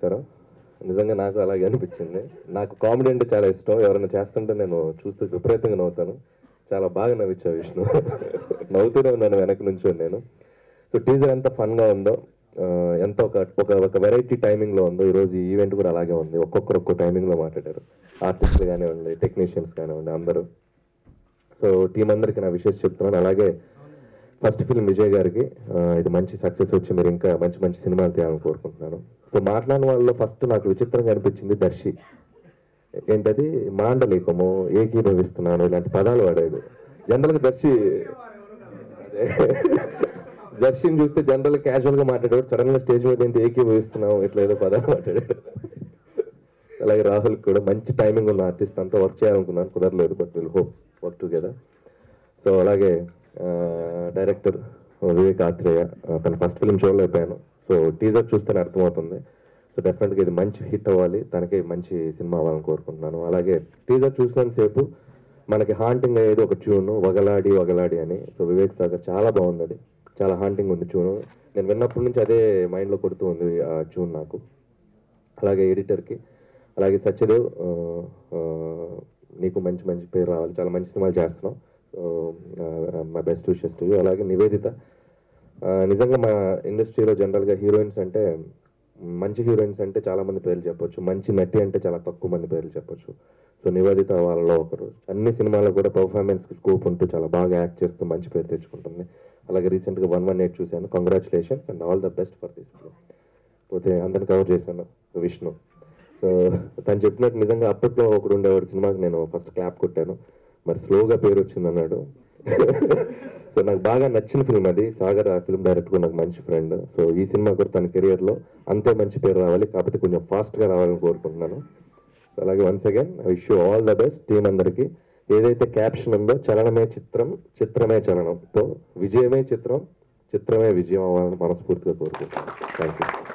నమస్కారం నిజంగా నాకు అలాగే అనిపించింది నాకు కామెడీ అంటే చాలా ఇష్టం ఎవరైనా చేస్తుంటే నేను చూస్తూ విపరీతంగా నవ్వుతాను చాలా బాగా నవ్వించావు విష్ణు నవ్వుతూనే ఉన్నాను వెనక నుంచి నేను సో టీజర్ ఎంత ఫన్గా ఉందో ఆ, ఎంత ఒక ఒక ఒక వెరైటీ టైమింగ్లో ఉందో ఈరోజు ఈ ఈవెంట్ కూడా అలాగే ఉంది ఒక్కొక్కరు ఒక్కో టైమింగ్లో మాట్లాడారు ఆర్టిస్టులు కానివ్వండి టెక్నీషియన్స్ కానివ్వండి అందరూ సో టీం అందరికీ నా విషయం చెప్తున్నాను అలాగే ఫస్ట్ ఫిల్మ్ విజయ్ గారికి ఆ, ఇది మంచి సక్సెస్ వచ్చి మీరు ఇంకా మంచి మంచి సినిమాలు తీయాలని కోరుకుంటున్నాను సో మాట్లాడిన వాళ్ళలో ఫస్ట్ నాకు విచిత్రంగా అనిపించింది దర్శి ఏంటది మాండలికము ఏకీభవిస్తున్నాను ఇలాంటి పదాలు వాడాడు జనరల్గా దర్శి అదే. దర్శిని చూస్తే జనరల్ క్యాజువల్ గా మాట్లాడాడు సడన్ గా స్టేజ్ మీద ఏంటి ఏకీభవిస్తున్నాం ఇట్లా ఏదో పదాలు మాట్లాడాడు అలాగే రాహుల్ కూడా మంచి టైమింగ్ ఉన్న ఆర్టిస్ట్ అంతా వర్క్ చేయాలనుకున్నాను కుదరలేదు but will hope work together so అలాగే డైరెక్టర్ వివేక్ ఆత్రేయ ఆ, తన ఫస్ట్ ఫిల్మ్ చూడలేకపోయాను సో టీజర్ చూస్తేనే అర్థమవుతుంది సో డెఫినెట్గా ఇది మంచి హిట్ అవ్వాలి తనకి మంచి సినిమా అవ్వాలని కోరుకుంటున్నాను అలాగే టీజర్ చూసినంతసేపు మనకి హాంటింగ్ అయ్యేది ఒక ట్యూన్ వగలాడి వగలాడి అని సో వివేక్ సాగర్ చాలా బాగుంది అది చాలా హాంటింగ్ ఉంది ట్యూన్ నేను విన్నప్పటి నుంచి అదే మైండ్లో కొడుతూ ఉంది ఆ ట్యూన్ నాకు అలాగే ఎడిటర్కి అలాగే సత్యదేవ్ ఆ, ఆ, నీకు మంచి మంచి పేరు రావాలి చాలా మంచి సినిమాలు చేస్తున్నావు so my best wishes to you అలాగే నివేదిత ఆ, నిజంగా మా ఇండస్ట్రీలో జనరల్గా హీరోయిన్స్ అంటే మంచి హీరోయిన్స్ అంటే చాలా మంది పేర్లు చెప్పొచ్చు మంచి నటి అంటే చాలా తక్కువ మంది పేర్లు చెప్పొచ్చు సో నివేదిత వాళ్ళలో ఒకరు అన్ని సినిమాల్లో కూడా పర్ఫార్మెన్స్కి స్కోప్ ఉంటూ చాలా బాగా యాక్ట్ చేస్తూ మంచి పేరు తెచ్చుకుంటుంది అలాగే రీసెంట్గా వన్ వన్ ఎయిట్ చూశాను congratulations and all the best for this పోతే అందరిని కవర్ చేశాను విష్ణు సో తను చెప్పినట్టు నిజంగా అప్పట్లో ఒకడు ఉండేవాడు సినిమాకి నేను ఫస్ట్ క్లాప్ కొట్టాను మరి స్లోగా పేరు వచ్చింది అన్నాడు సో నాకు బాగా నచ్చిన ఫిల్మ్ అది సాగర్ ఆ ఫిల్మ్ డైరెక్టర్ నాకు మంచి ఫ్రెండ్ సో ఈ సినిమా కూడా తన కెరియర్లో అంతే మంచి పేరు రావాలి కాకపోతే కొంచెం ఫాస్ట్గా రావాలని కోరుకుంటున్నాను సో అలాగే once again I wish you all the best team అందరికీ ఏదైతే క్యాప్షన్ ఉందో చలనమే చిత్రం చిత్రమే చలనంతో విజయమే చిత్రం చిత్రమే విజయం అవ్వాలని మనస్ఫూర్తిగా కోరుకుంటున్నాను థ్యాంక్ యూ